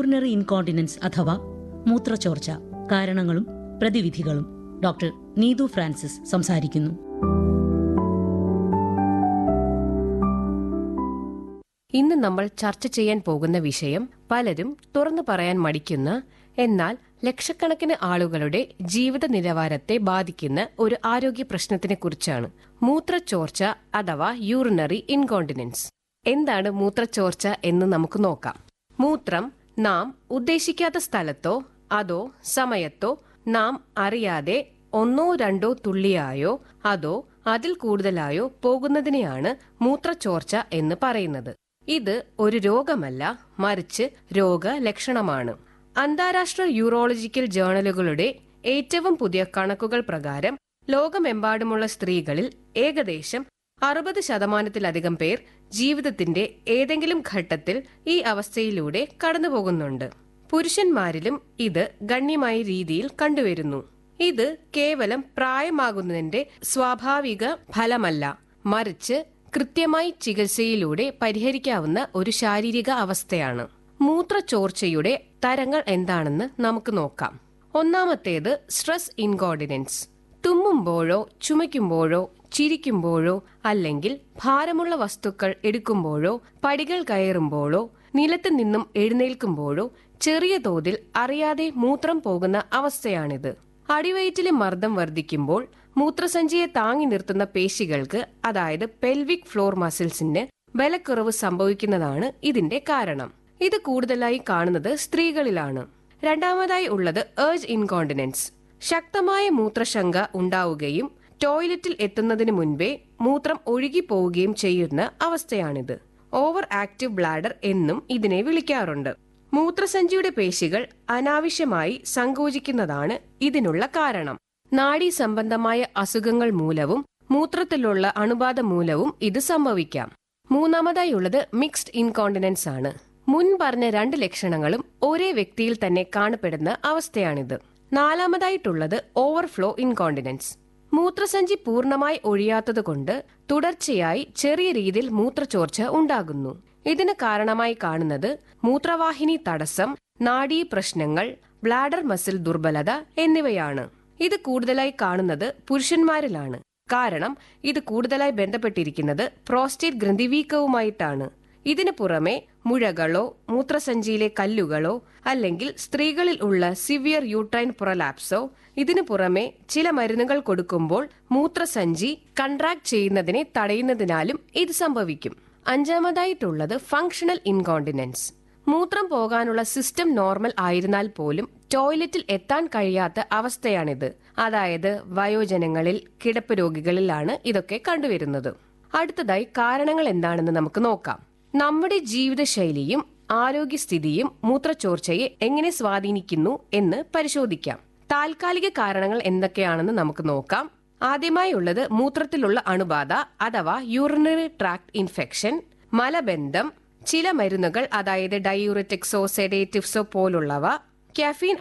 urinary incontinence അഥവാ മൂത്രച്ചോർച്ച കാരണങ്ങളും പ്രതിവിധികളും doctor Neethu Francis സംസാരിക്കുന്നു ഇന്ന് നമ്മൾ ചർച്ച ചെയ്യാൻ പോകുന്ന വിഷയം പലരും തുറന്നു പറയാൻ മടിക്കുന്ന എന്നാൽ ലക്ഷക്കണക്കിന് ആളുകളുടെ ജീവിത നിലവാരത്തെ ബാധിക്കുന്ന ഒരു ആരോഗ്യ പ്രശ്നത്തിനെ കുറിച്ചാണ് മൂത്രച്ചോർച്ച അഥവാ യൂറിനറി ഇൻകോണ്ടിനൻസ് എന്താണ് മൂത്രച്ചോർച്ച എന്ന് നമുക്ക് നോക്കാം മൂത്രം നാം ഉദ്ദേശിക്കാത്ത സ്ഥലത്തോ അതോ സമയത്തോ നാം അറിയാതെ ഒന്നോ രണ്ടോ തുള്ളിയായോ അതോ അതിൽ കൂടുതലായോ പോകുന്നതിനെയാണ് മൂത്രച്ചോർച്ച എന്ന് പറയുന്നത് ഇത് ഒരു രോഗമല്ല മറിച്ച് രോഗലക്ഷണമാണ് അന്താരാഷ്ട്ര യൂറോളജിക്കൽ ജേണലുകളുടെ ഏറ്റവും പുതിയ കണക്കുകൾ പ്രകാരം ലോകമെമ്പാടുമുള്ള സ്ത്രീകളിൽ ഏകദേശം അറുപത് ശതമാനത്തിലധികം പേർ ജീവിതത്തിന്റെ ഏതെങ്കിലും ഘട്ടത്തിൽ ഈ അവസ്ഥയിലൂടെ കടന്നുപോകുന്നുണ്ട് പുരുഷന്മാരിലും ഇത് ഗണ്യമായ രീതിയിൽ കണ്ടുവരുന്നു ഇത് കേവലം പ്രായമാകുന്നതിന്റെ സ്വാഭാവിക ഫലമല്ല മറിച്ച് കൃത്യമായി ചികിത്സയിലൂടെ പരിഹരിക്കാവുന്ന ഒരു ശാരീരിക അവസ്ഥയാണ് മൂത്രച്ചോർച്ചയുടെ തരങ്ങൾ എന്താണെന്ന് നമുക്ക് നോക്കാം ഒന്നാമത്തേത് സ്ട്രെസ് ഇൻകോർഡിനൻസ് തുമ്മുമ്പോഴോ ചുമയ്ക്കുമ്പോഴോ ചിരിക്കുമ്പോഴോ അല്ലെങ്കിൽ ഭാരമുള്ള വസ്തുക്കൾ എടുക്കുമ്പോഴോ പടികൾ കയറുമ്പോഴോ നിലത്ത് നിന്നും എഴുന്നേൽക്കുമ്പോഴോ ചെറിയ തോതിൽ അറിയാതെ മൂത്രം പോകുന്ന അവസ്ഥയാണിത് അടിവയറ്റിലെ മർദ്ദം വർദ്ധിക്കുമ്പോൾ മൂത്രസഞ്ചിയെ താങ്ങി നിർത്തുന്ന പേശികൾക്ക് അതായത് പെൽവിക് ഫ്ലോർ മസിൽസിന് ബലക്കുറവ് സംഭവിക്കുന്നതാണ് ഇതിന്റെ കാരണം ഇത് കൂടുതലായി കാണുന്നത് സ്ത്രീകളിലാണ് രണ്ടാമതായി ഉള്ളത് ഏർജ് ഇൻകോണ്ടിനൻസ് ശക്തമായ മൂത്രശങ്ക ഉണ്ടാവുകയും ടോയ്ലറ്റിൽ എത്തുന്നതിന് മുൻപേ മൂത്രം ഒഴുകിപ്പോവുകയും ചെയ്യുന്ന അവസ്ഥയാണിത് ഓവർ ആക്റ്റീവ് ബ്ലാഡർ എന്നും ഇതിനെ വിളിക്കാറുണ്ട് മൂത്രസഞ്ചിയുടെ പേശികൾ അനാവശ്യമായി സങ്കോചിക്കുന്നതാണ് ഇതിനുള്ള കാരണം നാഡീ സംബന്ധമായ അസുഖങ്ങൾ മൂലവും മൂത്രത്തിലുള്ള അണുബാധ മൂലവും ഇത് സംഭവിക്കാം മൂന്നാമതായി ഉള്ളത് മിക്സ്ഡ് ഇൻകോണ്ടിനൻസ് ആണ് മുൻ പറഞ്ഞ രണ്ട് ലക്ഷണങ്ങളും ഒരേ വ്യക്തിയിൽ തന്നെ കാണപ്പെടുന്ന അവസ്ഥയാണിത് നാലാമതായിട്ടുള്ളത് ഓവർഫ്ലോ ഇൻകോണ്ടിനൻസ് മൂത്രസഞ്ചി പൂർണ്ണമായി ഒഴിയാത്തതുകൊണ്ട് തുടർച്ചയായി ചെറിയ രീതിയിൽ മൂത്രച്ചോർച്ച ഉണ്ടാകുന്നു ഇതിന് കാരണമായി കാണുന്നത് മൂത്രവാഹിനി തടസ്സം നാഡീ പ്രശ്നങ്ങൾ ബ്ലാഡർ മസിൽ ദുർബലത എന്നിവയാണ് ഇത് കൂടുതലായി കാണുന്നത് പുരുഷന്മാരിലാണ് കാരണം ഇത് കൂടുതലായി ബന്ധപ്പെട്ടിരിക്കുന്നത് പ്രോസ്റ്റേറ്റ് ഗ്രന്ഥിവീക്കവുമായിട്ടാണ് ഇതിനു പുറമെ മുഴകളോ മൂത്രസഞ്ചിയിലെ കല്ലുകളോ അല്ലെങ്കിൽ സ്ത്രീകളിൽ ഉള്ള സിവിയർ യൂട്രൈൻ പ്രൊലാപ്സോ ഇതിനു പുറമെ ചില മരുന്നുകൾ കൊടുക്കുമ്പോൾ മൂത്രസഞ്ചി കൺട്രാക്ട് ചെയ്യുന്നതിനെ തടയുന്നതിനാലും ഇത് സംഭവിക്കും അഞ്ചാമതായിട്ടുള്ളത് ഫങ്ഷണൽ ഇൻകോണ്ടിനൻസ് മൂത്രം പോകാനുള്ള സിസ്റ്റം നോർമൽ ആയിരുന്നാൽ പോലും ടോയ്ലറ്റിൽ എത്താൻ കഴിയാത്ത അവസ്ഥയാണിത് അതായത് വയോജനങ്ങളിൽ കിടപ്പ് രോഗികളിലാണ് ഇതൊക്കെ കണ്ടുവരുന്നത് അടുത്തതായി കാരണങ്ങൾ എന്താണെന്ന് നമുക്ക് നോക്കാം നമ്മുടെ ജീവിതശൈലിയും ആരോഗ്യസ്ഥിതിയും മൂത്രച്ചോർച്ചയെ എങ്ങനെ സ്വാധീനിക്കുന്നു എന്ന് പരിശോധിക്കാം താൽക്കാലിക കാരണങ്ങൾ എന്തൊക്കെയാണെന്ന് നമുക്ക് നോക്കാം ആദ്യമായി ഉള്ളത് മൂത്രത്തിലുള്ള അണുബാധ അഥവാ യൂറിനറി ട്രാക്ട് ഇൻഫെക്ഷൻ മലബന്ധം ചില മരുന്നുകൾ അതായത് ഡയൂററ്റിക്സോ സെഡേറ്റീവ്സോ പോലുള്ളവ കാഫീൻ